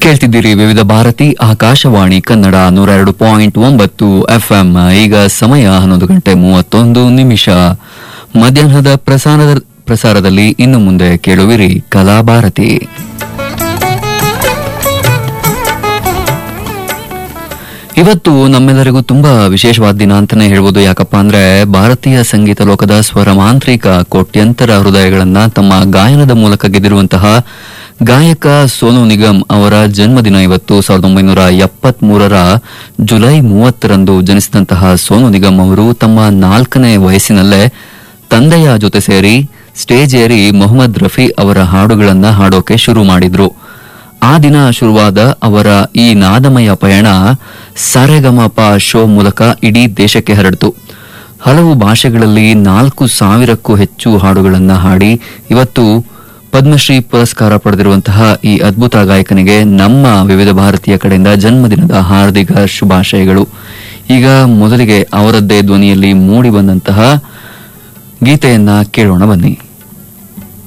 ಕೇಳ್ತಿದ್ದೀರಿ ವಿವಿಧ ಭಾರತಿ ಆಕಾಶವಾಣಿ ಕನ್ನಡ ನೂರ ಎರಡು ಪಾಯಿಂಟ್ ಒಂಬತ್ತು ಎಫ್ಎಂ ಈಗ ಸಮಯ ಹನ್ನೊಂದು ಗಂಟೆ ಮೂವತ್ತೊಂದು ನಿಮಿಷ ಮಧ್ಯಾಹ್ನದ ಪ್ರಸಾರದ ಪ್ರಸಾರದಲ್ಲಿ ಇನ್ನು ಮುಂದೆ ಕೇಳುವಿರಿ ಕಲಾಭಾರತಿ ಇವತ್ತು ನಮ್ಮೆಲ್ಲರಿಗೂ ತುಂಬಾ ವಿಶೇಷವಾದ ದಿನ ಅಂತಾನೆ ಹೇಳ್ಬೋದು ಯಾಕಪ್ಪ ಅಂದ್ರೆ ಭಾರತೀಯ ಸಂಗೀತ ಲೋಕದ ಸ್ವರ ಮಾಂತ್ರಿಕ ಕೋಟ್ಯಂತರ ಹೃದಯಗಳನ್ನ ತಮ್ಮ ಗಾಯನದ ಮೂಲಕ ಗೆದ್ದಿರುವಂತಹ ಗಾಯಕ ಸೋನು ನಿಗಮ್ ಅವರ ಜನ್ಮದಿನ ಇವತ್ತು ಸಾವಿರದ ಒಂಬೈನೂರ ಎಪ್ಪತ್ತ್ ಮೂರರ ಜುಲೈ ಮೂವತ್ತರಂದು ಜನಿಸಿದಂತಹ ಸೋನು ನಿಗಮ್ ಅವರು ತಮ್ಮ ನಾಲ್ಕನೇ ವಯಸ್ಸಿನಲ್ಲೇ ತಂದೆಯ ಜೊತೆ ಸೇರಿ ಸ್ಟೇಜ್ ಏರಿ ಮೊಹಮ್ಮದ್ ರಫಿ ಅವರ ಹಾಡುಗಳನ್ನ ಹಾಡೋಕೆ ಶುರು ಮಾಡಿದ್ರು ಆ ದಿನ ಶುರುವಾದ ಅವರ ಈ ನಾದಮಯ ಪಯಣ ಸರೆಗಮಪ ಶೋ ಮೂಲಕ ಇಡೀ ದೇಶಕ್ಕೆ ಹರಡಿತು ಹಲವು ಭಾಷೆಗಳಲ್ಲಿ ನಾಲ್ಕು ಸಾವಿರಕ್ಕೂ ಹೆಚ್ಚು ಹಾಡುಗಳನ್ನ ಹಾಡಿ ಇವತ್ತು ಪದ್ಮಶ್ರೀ ಪುರಸ್ಕಾರ ಪಡೆದಿರುವಂತಹ ಈ ಅದ್ಭುತ ಗಾಯಕನಿಗೆ ನಮ್ಮ ವಿವಿಧ ಭಾರತೀಯ ಕಡೆಯಿಂದ ಜನ್ಮದಿನದ ಹಾರ್ದಿಕ ಶುಭಾಶಯಗಳು ಈಗ ಮೊದಲಿಗೆ ಅವರದ್ದೇ ಧ್ವನಿಯಲ್ಲಿ ಮೂಡಿ ಬಂದಂತಹ ಗೀತೆಯನ್ನ ಕೇಳೋಣ ಬನ್ನಿ